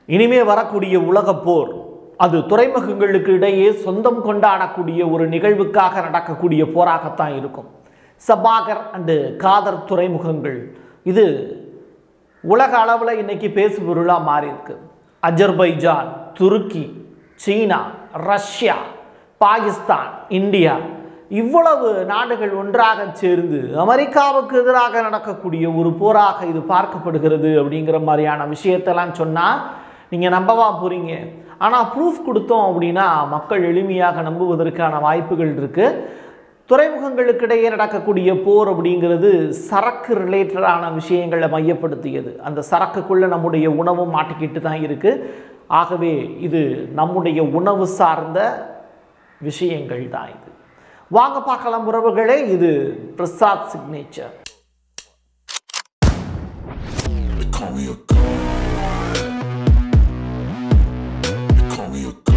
இனிமே வரக்கூடிய உலகப் போர் அது துறைமுகங்களுக்கு இடையே சொந்தம் கொண்டாடக்கூடிய ஒரு நிகழ்வுக்காக நடக்கக்கூடிய போராகத்தான் இருக்கும் சபாகர் அண்டு காதர் துறைமுகங்கள் இது உலக அளவில் இன்னைக்கு பேசு பொருளாக மாறி இருக்கு அஜர்பைஜான் துருக்கி சீனா ரஷ்யா பாகிஸ்தான் இந்தியா இவ்வளவு நாடுகள் ஒன்றாக சேர்ந்து அமெரிக்காவுக்கு எதிராக நடக்கக்கூடிய ஒரு போராக இது பார்க்கப்படுகிறது அப்படிங்கிற மாதிரியான விஷயத்தெல்லாம் சொன்னால் நீங்கள் நம்பவா போகிறீங்க ஆனால் ப்ரூஃப் கொடுத்தோம் அப்படின்னா மக்கள் எளிமையாக நம்புவதற்கான வாய்ப்புகள் இருக்குது துறைமுகங்களுக்கு இடையே நடக்கக்கூடிய போர் அப்படிங்கிறது சரக்கு ரிலேட்டடான விஷயங்களை மையப்படுத்தியது அந்த சரக்குக்குள்ளே நம்முடைய உணவும் மாட்டிக்கிட்டு தான் இருக்குது ஆகவே இது நம்முடைய உணவு சார்ந்த விஷயங்கள் தான் இது வாங்க பார்க்கலாம் உறவுகளே இது Prasad signature They call me a god. They call me a god.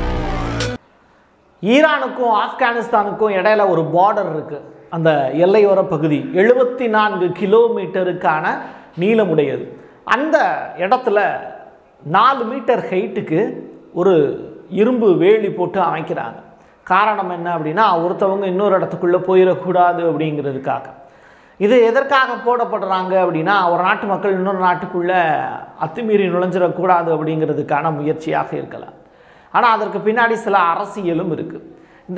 ஈரானுக்கும் ஆப்கானிஸ்தானுக்கும் இடையில ஒரு பார்டர் இருக்கு அந்த எல்லையோர பகுதி எழுபத்தி நான்கு கிலோமீட்டருக்கான நீளமுடையது அந்த இடத்துல நாலு மீட்டர் ஹைட்டுக்கு ஒரு இரும்பு வேலி போட்டு அமைக்கிறாங்க காரணம் என்ன அப்படின்னா ஒருத்தவங்க இன்னொரு இடத்துக்குள்ளே போயிடக்கூடாது அப்படிங்கிறதுக்காக இது எதற்காக போடப்படுறாங்க அப்படின்னா ஒரு நாட்டு மக்கள் இன்னொரு நாட்டுக்குள்ளே அத்துமீறி நுழைஞ்சிடக்கூடாது அப்படிங்கிறதுக்கான முயற்சியாக இருக்கலாம் ஆனால் அதற்கு பின்னாடி சில அரசியலும் இருக்குது இந்த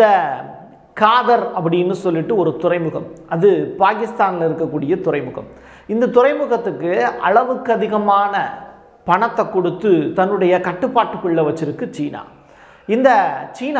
காதர் அப்படின்னு சொல்லிட்டு ஒரு துறைமுகம் அது பாகிஸ்தானில் இருக்கக்கூடிய துறைமுகம் இந்த துறைமுகத்துக்கு அளவுக்கு அதிகமான பணத்தை கொடுத்து தன்னுடைய கட்டுப்பாட்டுக்குள்ளே வச்சிருக்கு சீனா இந்த சீனா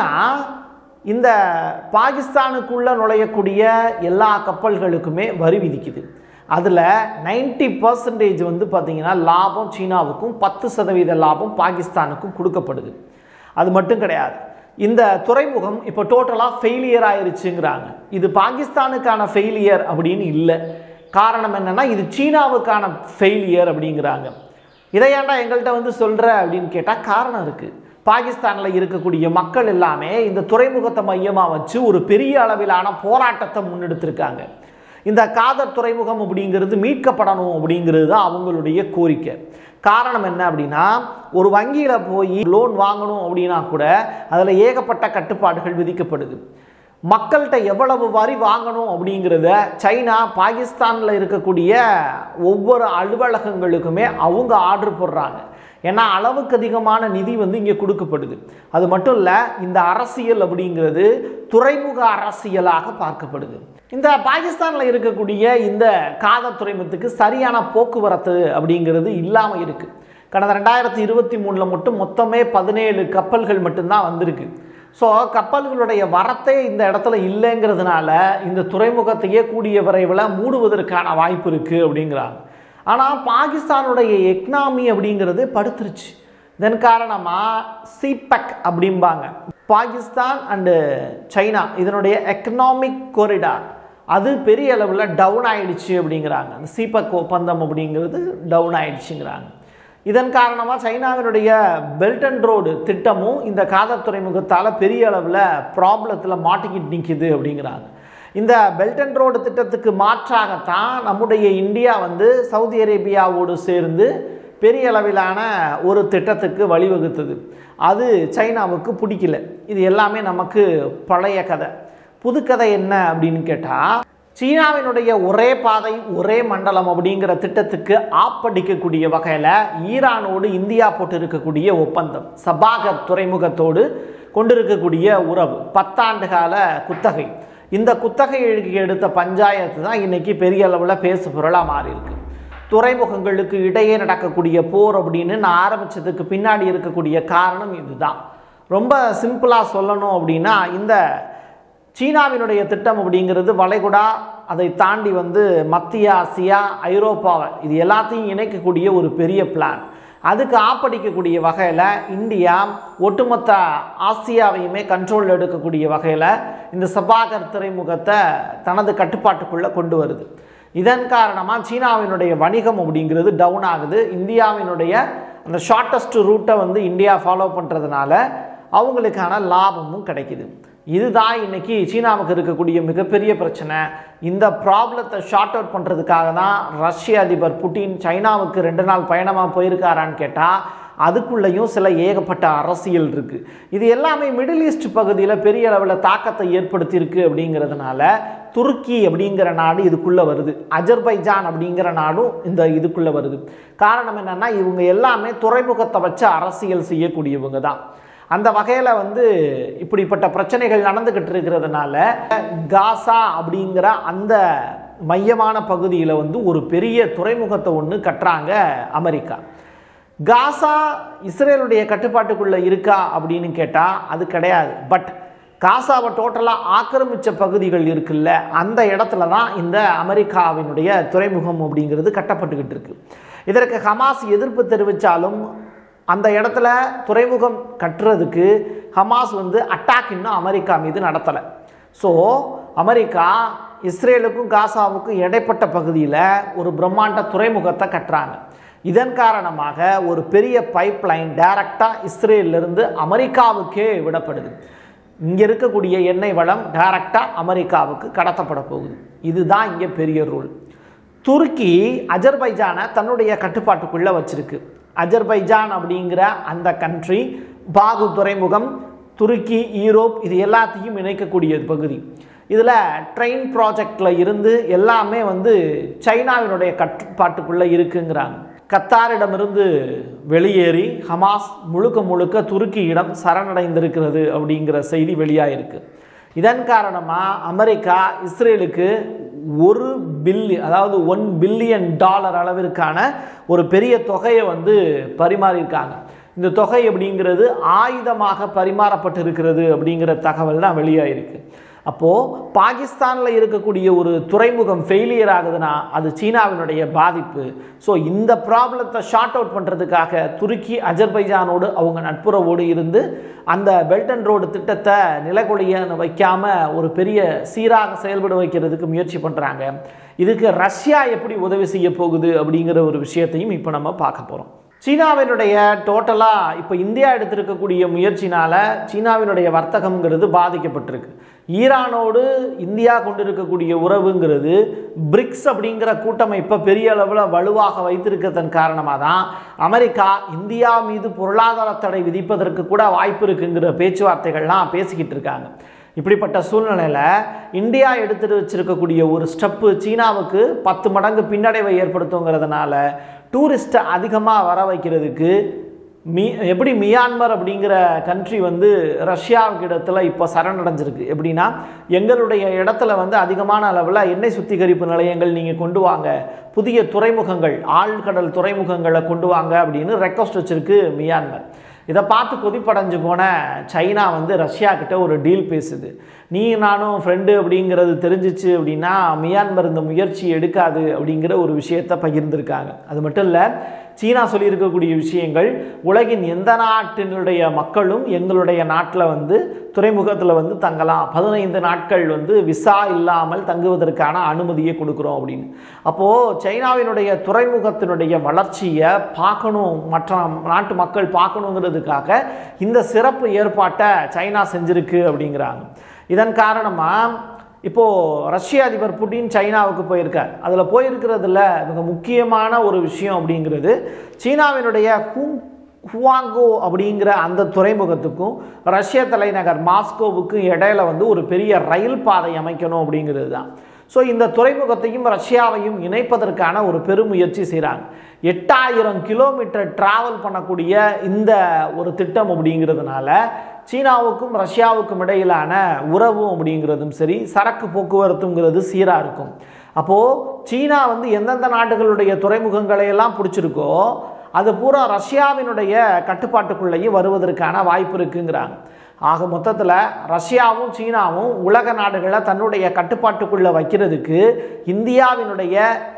இந்த பாகிஸ்தானுக்குள்ளே நுழையக்கூடிய எல்லா கப்பல்களுக்குமே வரி விதிக்குது அதில் 90% பர்சன்டேஜ் வந்து பார்த்திங்கன்னா லாபம் சீனாவுக்கும் பத்து சதவீத லாபம் பாகிஸ்தானுக்கும் கொடுக்கப்படுது அது மட்டும் கிடையாது இந்த துறைமுகம் இப்போ டோட்டலாக ஃபெயிலியர் ஆயிருச்சுங்கிறாங்க இது பாகிஸ்தானுக்கான ஃபெயிலியர் அப்படின்னு இல்லை காரணம் என்னென்னா இது சீனாவுக்கான ஃபெயிலியர் அப்படிங்கிறாங்க இதை ஏன்டா எங்கள்கிட்ட வந்து சொல்கிற அப்படின்னு கேட்டால் காரணம் இருக்குது பாகிஸ்தானில் இருக்கக்கூடிய மக்கள் எல்லாமே இந்த துறைமுகத்தை மையமாக வச்சு ஒரு பெரிய அளவிலான போராட்டத்தை முன்னெடுத்திருக்காங்க இந்த காதர் துறைமுகம் அப்படிங்கிறது மீட்கப்படணும் அப்படிங்கிறது தான் அவங்களுடைய கோரிக்கை காரணம் என்ன அப்படின்னா ஒரு வங்கியில் போய் லோன் வாங்கணும் அப்படின்னா கூட அதில் ஏகப்பட்ட கட்டுப்பாடுகள் விதிக்கப்படுது மக்கள்கிட்ட எவ்வளவு வரி வாங்கணும் அப்படிங்கிறத சைனா பாகிஸ்தானில் இருக்கக்கூடிய ஒவ்வொரு அலுவலகங்களுக்குமே அவங்க ஆர்டர் போடுறாங்க ஏன்னா அளவுக்கு அதிகமான நிதி வந்து இங்கே கொடுக்கப்படுது அது மட்டும் இல்லை இந்த அரசியல் அப்படிங்கிறது துறைமுக அரசியலாக பார்க்கப்படுது இந்த பாகிஸ்தானில் இருக்கக்கூடிய இந்த காதல் துறைமுகத்துக்கு சரியான போக்குவரத்து அப்படிங்கிறது இல்லாமல் இருக்குது கடந்த ரெண்டாயிரத்தி இருபத்தி மூணில் மட்டும் மொத்தமே பதினேழு கப்பல்கள் மட்டும்தான் வந்திருக்கு ஸோ கப்பல்களுடைய வரத்தே இந்த இடத்துல இல்லைங்கிறதுனால இந்த துறைமுகத்தையே கூடிய விரைவில் மூடுவதற்கான வாய்ப்பு இருக்குது அப்படிங்கிறாங்க ஆனால் பாகிஸ்தானுடைய எக்னாமி அப்படிங்கிறது படுத்துருச்சு இதன் காரணமாக சிபெக் அப்படிம்பாங்க பாகிஸ்தான் அண்டு சைனா இதனுடைய எக்கனாமிக் கொரிடார் அது பெரிய அளவில் டவுன் ஆயிடுச்சு அப்படிங்கிறாங்க அந்த சிபெக் ஒப்பந்தம் அப்படிங்கிறது டவுன் ஆயிடுச்சுங்கிறாங்க இதன் காரணமாக சைனாவினுடைய பெல்ட் அண்ட் ரோடு திட்டமும் இந்த காதர் துறைமுகத்தால் பெரிய அளவில் ப்ராப்ளத்தில் மாட்டிக்கிட்டு நிற்கிது அப்படிங்கிறாங்க இந்த பெல்ட் அண்ட் ரோடு திட்டத்துக்கு மாற்றாகத்தான் நம்முடைய இந்தியா வந்து சவுதி அரேபியாவோடு சேர்ந்து பெரிய அளவிலான ஒரு திட்டத்துக்கு வழிவகுத்தது அது சைனாவுக்கு பிடிக்கல இது எல்லாமே நமக்கு பழைய கதை புதுக்கதை என்ன அப்படின்னு கேட்டால் சீனாவினுடைய ஒரே பாதை ஒரே மண்டலம் அப்படிங்கிற திட்டத்துக்கு ஆப்படிக்கக்கூடிய வகையில் ஈரானோடு இந்தியா போட்டு இருக்கக்கூடிய ஒப்பந்தம் சபாகர் துறைமுகத்தோடு கொண்டிருக்கக்கூடிய உறவு பத்தாண்டு கால குத்தகை இந்த குத்தகைக்கு எடுத்த பஞ்சாயத்து தான் இன்னைக்கு பெரிய அளவில் பேசு பொருளாக மாறி இருக்கு துறைமுகங்களுக்கு இடையே நடக்கக்கூடிய போர் அப்படின்னு நான் ஆரம்பித்ததுக்கு பின்னாடி இருக்கக்கூடிய காரணம் இதுதான் ரொம்ப சிம்பிளாக சொல்லணும் அப்படின்னா இந்த சீனாவினுடைய திட்டம் அப்படிங்கிறது வளைகுடா அதை தாண்டி வந்து மத்திய ஆசியா ஐரோப்பாவை இது எல்லாத்தையும் இணைக்கக்கூடிய ஒரு பெரிய பிளான் அதுக்கு ஆப்படிக்கக்கூடிய வகையில் இந்தியா ஒட்டுமொத்த ஆசியாவையுமே கண்ட்ரோல் எடுக்கக்கூடிய வகையில் இந்த சபாகர் துறைமுகத்தை தனது கட்டுப்பாட்டுக்குள்ளே கொண்டு வருது இதன் காரணமாக சீனாவினுடைய வணிகம் அப்படிங்கிறது டவுன் ஆகுது இந்தியாவினுடைய அந்த ஷார்ட்டஸ்ட் ரூட்டை வந்து இந்தியா ஃபாலோ பண்ணுறதுனால அவங்களுக்கான லாபமும் கிடைக்குது இதுதான் இன்னைக்கு சீனாவுக்கு இருக்கக்கூடிய மிகப்பெரிய பிரச்சனை இந்த ப்ராப்ளத்தை ஷார்ட் அவுட் பண்ணுறதுக்காக தான் ரஷ்ய அதிபர் புட்டின் சைனாவுக்கு ரெண்டு நாள் பயணமாக போயிருக்காரான்னு கேட்டால் அதுக்குள்ளேயும் சில ஏகப்பட்ட அரசியல் இருக்குது இது எல்லாமே மிடில் ஈஸ்ட் பகுதியில் பெரிய அளவில் தாக்கத்தை ஏற்படுத்தியிருக்கு அப்படிங்கிறதுனால துருக்கி அப்படிங்கிற நாடு இதுக்குள்ளே வருது அஜர்பைஜான் அப்படிங்கிற நாடும் இந்த இதுக்குள்ளே வருது காரணம் என்னென்னா இவங்க எல்லாமே துறைமுகத்தை வச்சு அரசியல் செய்யக்கூடியவங்க தான் அந்த வகையில் வந்து இப்படிப்பட்ட பிரச்சனைகள் நடந்துக்கிட்டு இருக்கிறதுனால காசா அப்படிங்கிற அந்த மையமான பகுதியில் வந்து ஒரு பெரிய துறைமுகத்தை ஒன்று கட்டுறாங்க அமெரிக்கா காசா இஸ்ரேலுடைய கட்டுப்பாட்டுக்குள்ளே இருக்கா அப்படின்னு கேட்டால் அது கிடையாது பட் காசாவை டோட்டலாக ஆக்கிரமித்த பகுதிகள் இருக்குல்ல அந்த இடத்துல தான் இந்த அமெரிக்காவினுடைய துறைமுகம் அப்படிங்கிறது கட்டப்பட்டுக்கிட்டு இருக்கு இதற்கு ஹமாஸ் எதிர்ப்பு தெரிவித்தாலும் அந்த இடத்துல துறைமுகம் கட்டுறதுக்கு ஹமாஸ் வந்து அட்டாக் இன்னும் அமெரிக்கா மீது நடத்தலை ஸோ அமெரிக்கா இஸ்ரேலுக்கும் காசாவுக்கும் இடைப்பட்ட பகுதியில் ஒரு பிரம்மாண்ட துறைமுகத்தை கட்டுறாங்க இதன் காரணமாக ஒரு பெரிய பைப் லைன் டைரக்டாக இஸ்ரேலிருந்து அமெரிக்காவுக்கே விடப்படுது இங்கே இருக்கக்கூடிய எண்ணெய் வளம் டைரக்டாக அமெரிக்காவுக்கு கடத்தப்பட போகுது இதுதான் இங்கே பெரிய ரூல் துருக்கி அஜர்பைஜானை தன்னுடைய கட்டுப்பாட்டுக்குள்ளே வச்சிருக்கு அஜர்பைஜான் அப்படிங்கிற அந்த கண்ட்ரி பாகு துறைமுகம் துருக்கி ஈரோப் இது எல்லாத்தையும் இணைக்கக்கூடிய பகுதி இதில் ட்ரெயின் ப்ராஜெக்டில் இருந்து எல்லாமே வந்து சைனாவினுடைய கட்டுப்பாட்டுக்குள்ளே இருக்குங்கிறாங்க கத்தாரிடமிருந்து வெளியேறி ஹமாஸ் முழுக்க முழுக்க துருக்கியிடம் சரணடைந்திருக்கிறது அப்படிங்கிற செய்தி வெளியாயிருக்கு இதன் காரணமாக அமெரிக்கா இஸ்ரேலுக்கு ஒரு பில்லி அதாவது ஒன் பில்லியன் டாலர் அளவிற்கான ஒரு பெரிய தொகையை வந்து பரிமாறியிருக்காங்க இந்த தொகை அப்படிங்கிறது ஆயுதமாக பரிமாறப்பட்டு இருக்கிறது அப்படிங்கிற தகவல் தான் வெளியாயிருக்கு அப்போது பாகிஸ்தானில் இருக்கக்கூடிய ஒரு துறைமுகம் ஃபெயிலியர் ஆகுதுன்னா அது சீனாவினுடைய பாதிப்பு ஸோ இந்த ப்ராப்ளத்தை ஷார்ட் அவுட் பண்ணுறதுக்காக துருக்கி அஜர்பைஜானோடு அவங்க நட்புறவோடு இருந்து அந்த பெல்ட் அண்ட் ரோடு திட்டத்தை நிலக்கொழிய வைக்காமல் ஒரு பெரிய சீராக செயல்பட வைக்கிறதுக்கு முயற்சி பண்ணுறாங்க இதுக்கு ரஷ்யா எப்படி உதவி செய்ய போகுது அப்படிங்கிற ஒரு விஷயத்தையும் இப்போ நம்ம பார்க்க போகிறோம் சீனாவினுடைய டோட்டலாக இப்போ இந்தியா எடுத்திருக்கக்கூடிய முயற்சினால் சீனாவினுடைய வர்த்தகம்ங்கிறது பாதிக்கப்பட்டிருக்கு ஈரானோடு இந்தியா கொண்டிருக்கக்கூடிய உறவுங்கிறது பிரிக்ஸ் அப்படிங்கிற கூட்டமைப்பை பெரிய அளவில் வலுவாக வைத்திருக்கிறதன் காரணமாக தான் அமெரிக்கா இந்தியா மீது பொருளாதார தடை விதிப்பதற்கு கூட வாய்ப்பு இருக்குங்கிற பேச்சுவார்த்தைகள்லாம் பேசிக்கிட்டு இருக்காங்க இப்படிப்பட்ட சூழ்நிலையில் இந்தியா எடுத்துட்டு வச்சிருக்கக்கூடிய ஒரு ஸ்டெப்பு சீனாவுக்கு பத்து மடங்கு பின்னடைவை ஏற்படுத்துங்கிறதுனால டூரிஸ்ட்டை அதிகமாக வர வைக்கிறதுக்கு மீ எப்படி மியான்மர் அப்படிங்கிற கண்ட்ரி வந்து ரஷ்யாவுக்கு இடத்துல இப்போ சரணடைஞ்சிருக்கு எப்படின்னா எங்களுடைய இடத்துல வந்து அதிகமான அளவில் எண்ணெய் சுத்திகரிப்பு நிலையங்கள் நீங்கள் கொண்டு வாங்க புதிய துறைமுகங்கள் ஆழ்கடல் துறைமுகங்களை கொண்டு வாங்க அப்படின்னு ரெக்வஸ்ட் வச்சிருக்கு மியான்மர் இதை பார்த்து கொதிப்படைஞ்சு போன சைனா வந்து ரஷ்யா கிட்ட ஒரு டீல் பேசுது நீ நானும் ஃப்ரெண்டு அப்படிங்கிறது தெரிஞ்சிச்சு அப்படின்னா மியான்மர் இந்த முயற்சி எடுக்காது அப்படிங்கிற ஒரு விஷயத்தை பகிர்ந்திருக்காங்க அது மட்டும் இல்லை சீனா சொல்லியிருக்கக்கூடிய விஷயங்கள் உலகின் எந்த நாட்டினுடைய மக்களும் எங்களுடைய நாட்டில் வந்து துறைமுகத்தில் வந்து தங்கலாம் பதினைந்து நாட்கள் வந்து விசா இல்லாமல் தங்குவதற்கான அனுமதியை கொடுக்குறோம் அப்படின்னு அப்போது சைனாவினுடைய துறைமுகத்தினுடைய வளர்ச்சியை பார்க்கணும் மற்ற நாட்டு மக்கள் பார்க்கணுங்கிறதுக்காக இந்த சிறப்பு ஏற்பாட்டை சைனா செஞ்சிருக்கு அப்படிங்கிறாங்க இதன் காரணமாக இப்போது ரஷ்ய அதிபர் புட்டின் சைனாவுக்கு போயிருக்கார் அதில் போயிருக்கிறதுல மிக முக்கியமான ஒரு விஷயம் அப்படிங்கிறது சீனாவினுடைய ஹூங் ஹுவாங்கோ அப்படிங்கிற அந்த துறைமுகத்துக்கும் ரஷ்ய தலைநகர் மாஸ்கோவுக்கும் இடையில வந்து ஒரு பெரிய ரயில் பாதை அமைக்கணும் அப்படிங்கிறது தான் ஸோ இந்த துறைமுகத்தையும் ரஷ்யாவையும் இணைப்பதற்கான ஒரு பெருமுயற்சி செய்கிறாங்க எட்டாயிரம் கிலோமீட்டர் டிராவல் பண்ணக்கூடிய இந்த ஒரு திட்டம் அப்படிங்கிறதுனால சீனாவுக்கும் ரஷ்யாவுக்கும் இடையிலான உறவும் அப்படிங்கிறதும் சரி சரக்கு போக்குவரத்துங்கிறது சீராக இருக்கும் அப்போது சீனா வந்து எந்தெந்த நாடுகளுடைய துறைமுகங்களை எல்லாம் பிடிச்சிருக்கோ அது பூரா ரஷ்யாவினுடைய கட்டுப்பாட்டுக்குள்ளேயும் வருவதற்கான வாய்ப்பு இருக்குங்கிறாங்க ஆக மொத்தத்தில் ரஷ்யாவும் சீனாவும் உலக நாடுகளை தன்னுடைய கட்டுப்பாட்டுக்குள்ளே வைக்கிறதுக்கு இந்தியாவினுடைய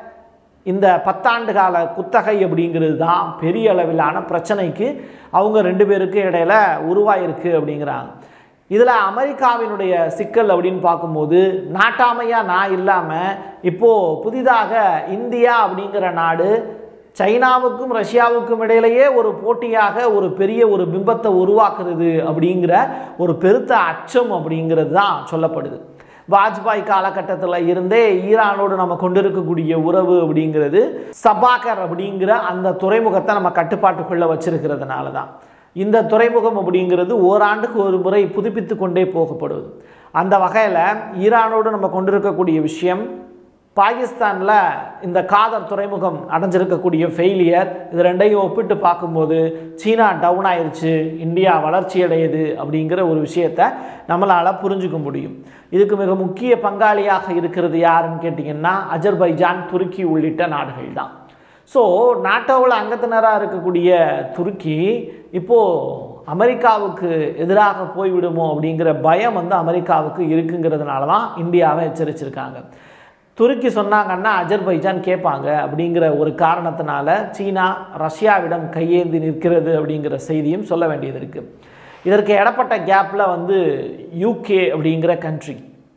இந்த பத்தாண்டு கால குத்தகை அப்படிங்கிறது தான் பெரிய அளவிலான பிரச்சனைக்கு அவங்க ரெண்டு பேருக்கு இடையில உருவாயிருக்கு அப்படிங்கிறாங்க இதில் அமெரிக்காவினுடைய சிக்கல் அப்படின்னு பார்க்கும்போது நாட்டாமையாக நான் இல்லாமல் இப்போது புதிதாக இந்தியா அப்படிங்கிற நாடு சைனாவுக்கும் ரஷ்யாவுக்கும் இடையிலேயே ஒரு போட்டியாக ஒரு பெரிய ஒரு பிம்பத்தை உருவாக்குறது அப்படிங்கிற ஒரு பெருத்த அச்சம் அப்படிங்கிறது தான் சொல்லப்படுது வாஜ்பாய் காலகட்டத்தில் இருந்தே ஈரானோடு நம்ம கொண்டிருக்கக்கூடிய உறவு அப்படிங்கிறது சபாகர் அப்படிங்கிற அந்த துறைமுகத்தை நம்ம கட்டுப்பாட்டுக்குள்ளே வச்சிருக்கிறதுனால தான் இந்த துறைமுகம் அப்படிங்கிறது ஓராண்டுக்கு ஒரு முறை புதுப்பித்து கொண்டே போகப்படுவது அந்த வகையில் ஈரானோடு நம்ம கொண்டிருக்கக்கூடிய விஷயம் பாகிஸ்தானில் இந்த காதர் துறைமுகம் அடைஞ்சிருக்கக்கூடிய ஃபெயிலியர் இது ரெண்டையும் ஒப்பிட்டு பார்க்கும்போது சீனா டவுன் ஆயிருச்சு இந்தியா வளர்ச்சி அடையுது அப்படிங்கிற ஒரு விஷயத்தை நம்மளால் புரிஞ்சுக்க முடியும் இதுக்கு மிக முக்கிய பங்காளியாக இருக்கிறது யாருன்னு கேட்டிங்கன்னா அஜர்பைஜான் துருக்கி உள்ளிட்ட நாடுகள் தான் ஸோ நாட்டோவில் அங்கத்தினராக இருக்கக்கூடிய துருக்கி இப்போது அமெரிக்காவுக்கு எதிராக போய்விடுமோ அப்படிங்கிற பயம் வந்து அமெரிக்காவுக்கு இருக்குங்கிறதுனால தான் இந்தியாவை எச்சரிச்சிருக்காங்க துருக்கி சொன்னாங்கன்னா அஜர்பைஜான் கேட்பாங்க அப்படிங்கிற ஒரு காரணத்தினால சீனா ரஷ்யாவிடம் கையேந்தி நிற்கிறது அப்படிங்கிற செய்தியும் சொல்ல வேண்டியது இருக்குது இதற்கு இடப்பட்ட கேப்பில் வந்து யூகே அப்படிங்கிற கண்ட்ரி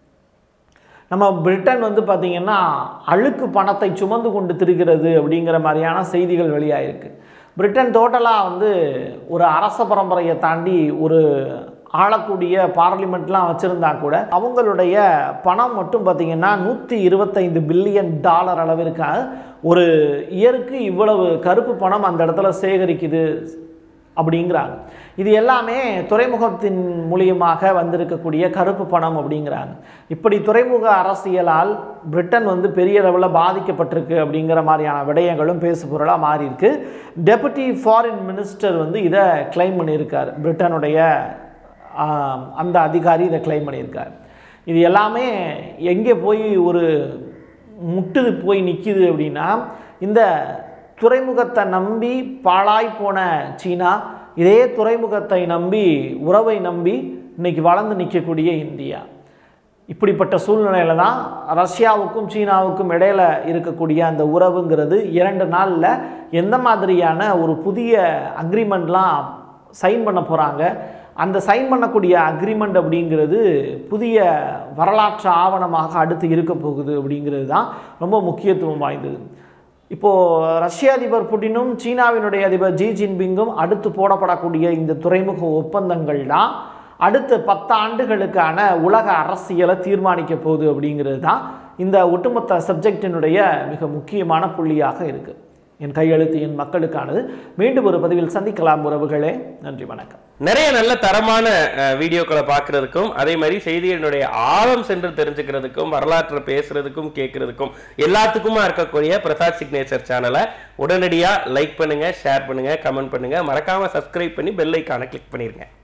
நம்ம பிரிட்டன் வந்து பார்த்திங்கன்னா அழுக்கு பணத்தை சுமந்து கொண்டு திரிகிறது அப்படிங்கிற மாதிரியான செய்திகள் வெளியாயிருக்கு பிரிட்டன் டோட்டலாக வந்து ஒரு அரச பரம்பரையை தாண்டி ஒரு ஆளக்கூடிய பார்லிமெண்ட்லாம் வச்சுருந்தா கூட அவங்களுடைய பணம் மட்டும் பார்த்திங்கன்னா நூற்றி இருபத்தைந்து பில்லியன் டாலர் அளவிற்கு ஒரு இயருக்கு இவ்வளவு கருப்பு பணம் அந்த இடத்துல சேகரிக்குது அப்படிங்கிறாங்க இது எல்லாமே துறைமுகத்தின் மூலியமாக வந்திருக்கக்கூடிய கருப்பு பணம் அப்படிங்கிறாங்க இப்படி துறைமுக அரசியலால் பிரிட்டன் வந்து பெரிய அளவில் பாதிக்கப்பட்டிருக்கு அப்படிங்கிற மாதிரியான விடயங்களும் பேசு பொருளாக மாறி இருக்கு டெபுட்டி ஃபாரின் மினிஸ்டர் வந்து இதை கிளைம் பண்ணியிருக்கார் பிரிட்டனுடைய ஆம், அந்த அதிகாரி இதை கிளைம் பண்ணியிருக்கார் இது எல்லாமே எங்கே போய் ஒரு முட்டுது போய் நிற்கிது அப்படின்னா இந்த துறைமுகத்தை நம்பி பாழாய் போன சீனா இதே துறைமுகத்தை நம்பி உறவை நம்பி இன்னைக்கு வளர்ந்து நிற்கக்கூடிய இந்தியா இப்படிப்பட்ட சூழ்நிலையில தான் ரஷ்யாவுக்கும் சீனாவுக்கும் இடையில இருக்கக்கூடிய அந்த உறவுங்கிறது இரண்டு நாளில் எந்த மாதிரியான ஒரு புதிய அக்ரிமெண்ட்லாம் சைன் பண்ண போகிறாங்க அந்த சைன் பண்ணக்கூடிய அக்ரிமெண்ட் அப்படிங்கிறது புதிய வரலாற்று ஆவணமாக அடுத்து இருக்க போகுது அப்படிங்கிறது தான் ரொம்ப முக்கியத்துவம் வாய்ந்தது இப்போது ரஷ்ய அதிபர் புட்டினும் சீனாவினுடைய அதிபர் ஜி ஜின்பிங்கும் அடுத்து போடப்படக்கூடிய இந்த துறைமுக ஒப்பந்தங்கள் தான் அடுத்த பத்து ஆண்டுகளுக்கான உலக அரசியலை தீர்மானிக்க போகுது அப்படிங்கிறது தான் இந்த ஒட்டுமொத்த சப்ஜெக்டினுடைய மிக முக்கியமான புள்ளியாக இருக்குது என் கையெழுத்து என் மக்களுக்கானது மீண்டும் ஒரு பதிவில் சந்திக்கலாம் உறவுகளே நன்றி வணக்கம் நிறைய நல்ல தரமான அஹ், வீடியோக்களை பார்க்கறதுக்கும் அதே மாதிரி செய்திகளினுடைய ஆழம் சென்று தெரிஞ்சுக்கிறதுக்கும் வரலாற்றை பேசுறதுக்கும் கேட்கறதுக்கும் எல்லாத்துக்குமா இருக்கக்கூடிய பிரசாத் சிக்னேச்சர் சேனலை உடனடியாக லைக் பண்ணுங்க ஷேர் பண்ணுங்க கமெண்ட் பண்ணுங்க மறக்காம சப்ஸ்கிரைப் பண்ணி பெல் ஐக்கானை கிளிக் பண்ணிருங்க